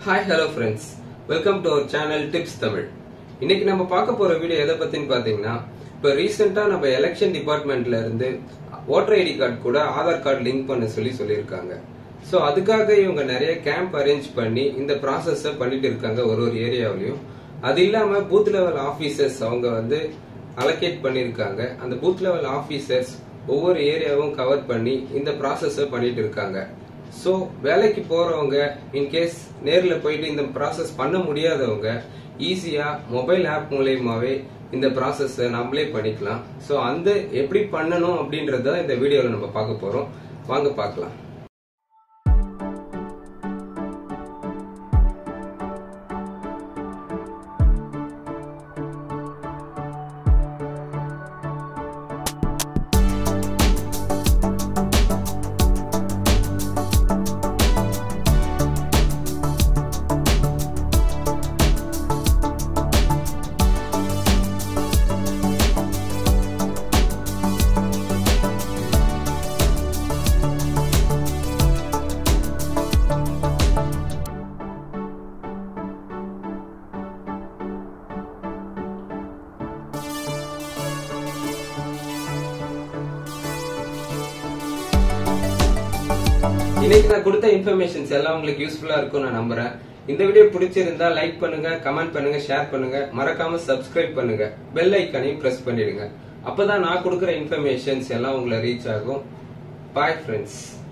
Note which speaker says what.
Speaker 1: hi hello friends welcome to our channel tips Tamil இன்னைக்கு நம்ம பார்க்க போற வீடியோ எதை பத்தின்னு பாத்தீங்கன்னா இப்போ ரீசெண்டா நம்ம எலெக்ஷன் டிபார்ட்மெண்ட்ல இருந்து ஓட்டர் ஐடி கார்டு கூட ஆதார் கார்டு லிங்க் பண்ண சொல்லி சொல்லியிருக்காங்க ஸோ அதுக்காக இவங்க நிறைய கேம்ப் அரேஞ்ச் பண்ணி இந்த ப்ராசஸை பண்ணிட்டு இருக்காங்க ஒரு ஒரு ஏரியாவிலையும் அது இல்லாம பூத் லெவல் ஆபீசர்ஸ் அவங்க வந்து அலோகேட் பண்ணியிருக்காங்க அந்த பூத் லெவல் ஆபீசர்ஸ் ஒவ்வொரு ஏரியாவும் கவர் பண்ணி இந்த ப்ராசஸை பண்ணிட்டு இருக்காங்க ஸோ வேலைக்கு போறவங்க இன்கேஸ் நேர்ல போயிட்டு இந்த ப்ராசஸ் பண்ண முடியாதவங்க ஈஸியா மொபைல் ஆப் மூலயமாவே இந்த ப்ராசஸை நம்மளே பண்ணிக்கலாம் ஸோ அந்த எப்படி பண்ணணும் அப்படின்றத இந்த வீடியோவில் நம்ம பார்க்க போறோம் வாங்க பார்க்கலாம் இன்னைக்கு நான் கொடுத்த இன்ஃபர்மேஷன்ஸ் எல்லாம் உங்களுக்கு யூஸ்ஃபுல்லா இருக்கும் நான் நம்புறேன் இந்த வீடியோ பிடிச்சிருந்தா லைக் பண்ணுங்க கமெண்ட் பண்ணுங்க ஷேர் பண்ணுங்க மறக்காம சப்ஸ்கிரைப் பண்ணுங்க பெல் ஐக்கானையும் பிரஸ் பண்ணிடுங்க அப்பதான் நான் கொடுக்குற இன்ஃபர்மேஷன்ஸ் எல்லாம் உங்களை ரீச் ஆகும் பாய் ஃப்ரெண்ட்ஸ்